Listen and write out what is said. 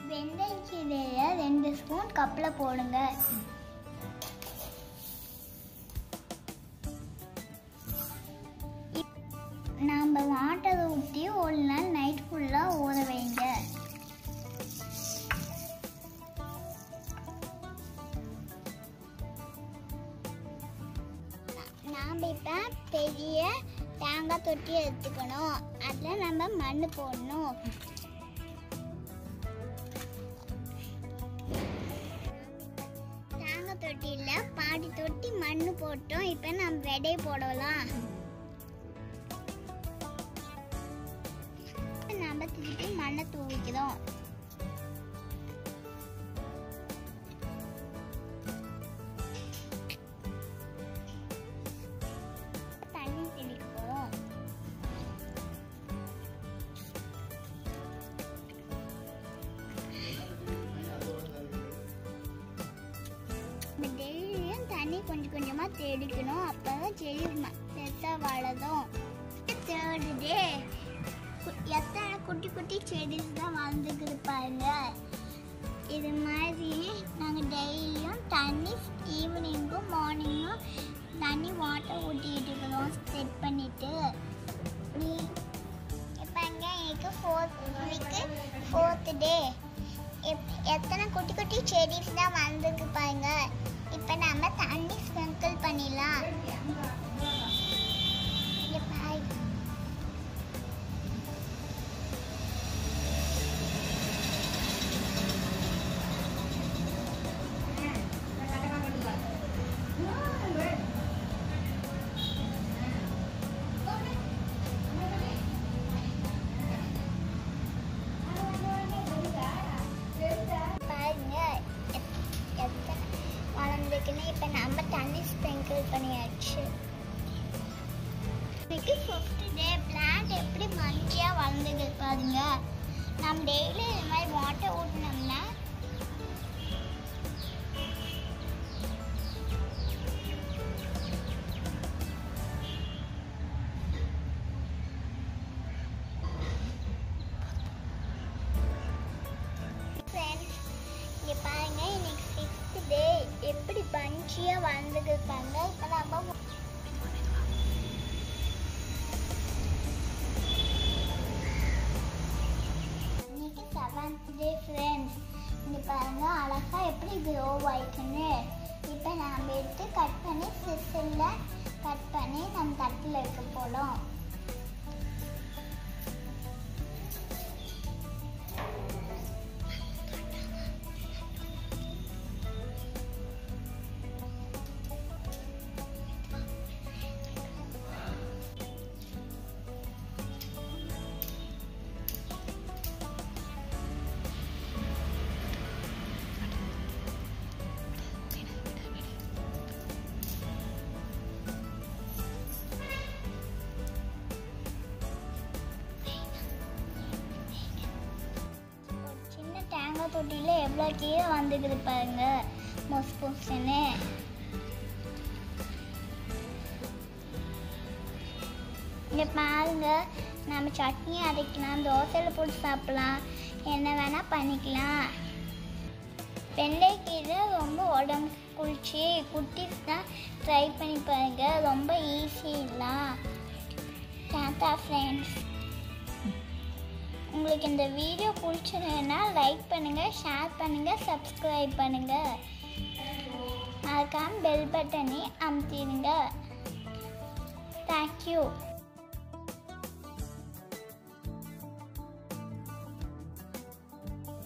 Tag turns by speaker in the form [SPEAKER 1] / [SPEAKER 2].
[SPEAKER 1] வெந்தயக்கீரையை ரெண்டு ஸ்பூன் கப்பில் போடுங்க நாம் வாட்டரை ஊற்றி ஒரு நாள் நைட் ஃபுல்லாக ஊற வைங்க நாம் இப்போ பெரிய தேங்காய் தொட்டி எடுத்துக்கணும் அதில் நம்ம மண் போடணும் தேங்காய் தொட்டியில் பாதி தொட்டி மண் போட்டோம் இப்போ நம்ம விதை போடலாம் நம்ம திருப்பி மண்ணை தூவிக்கிறோம் தண்ணி தெளிக்க போகிறோம் இந்த டெய்லியும் தண்ணி கொஞ்சம் கொஞ்சமாக தெளிக்கணும் அப்போ தான் செடி ம- பெருசா வளரும் தேர்டு டே எத்தனை குட்டி குட்டி செடிஸ் தான் வளர்ந்துக்குது பாருங்க இது மாதிரி நாங்கள் டெய்லியும் தண்ணி ஈவினிங்கும் மார்னிங்கும் தண்ணி வாட்டர் ஊற்றிட்டு இருக்கிறோம் செட் பண்ணிட்டு நீ இப்போ இங்கே எனக்கு ஃபோர்த் வீக்கு ஃபோர்த் டே எத்தனை குட்டி குட்டி செடிஸ் தான் வந்திருக்கு பாருங்க இப்போ நம்ம தண்ணி ஸ்ப்ரிங்கிள் பண்ணிடலாம் இங்க பாருங்க. பாருங்க எத்- எத்தனை வளர்ந்துக்குன்னு இப்போ நம்ம தண்ணி ஸ்ப்ரிங்கிள் பண்ணியாச்சு இன்னைக்கு ஃபிஃப்த் டே பிளான்ட் எப்படி மஞ்சியாக வளர்ந்துக்கு பாருங்க நம்ம டெய்லி இது மாதிரி வாட்டர் ஊட்டினோம்னா ஃப்ரெண்ட்ஸ் இங்கே பாருங்க இன்னைக்கு சிக்ஸ்த் டே எப்படி பஞ்சியாக வளர்ந்துருப்பாங்க இப்போ நம்ம இன்னைக்கு செவன்த் டே ஃப்ரெண்ட்ஸ் இங்கே பாருங்க அழகா எப்படி க்ரோ ஆயிடுச்சுன்னு இப்போ நாம் எடுத்து கட் பண்ணி சிசிலில் கட் பண்ணி நம்ம தட்டில் வைக்க போகிறோம் ஒரு சின்ன தேங்காய் தொட்டியில் எவ்வளோ கீரை வந்துக்குது பாருங்க மொஸ் பொஸ்ன்னு இங்கே பாருங்க நம்ம சட்னி அரைக்கலாம் தோசையில் போட்டு சாப்பிடலாம் என்ன வேணால் பண்ணிக்கலாம் வெள்ளைக்கீரை ரொம்ப உடம்பு குளிர்ச்சி குட்டீஸ் தான் ட்ரை பண்ணி பாருங்க ரொம்ப ஈஸி இல்லாம் டாட்டா ஃப்ரெண்ட்ஸ் உங்களுக்கு இந்த வீடியோ பிடிச்சதுன்னா லைக் பண்ணுங்கள் ஷேர் பண்ணுங்கள் சப்ஸ்கிரைப் பண்ணுங்கள் மறக்காம பெல் பட்டனை அமுத்திடுங்க தேங்க்யூ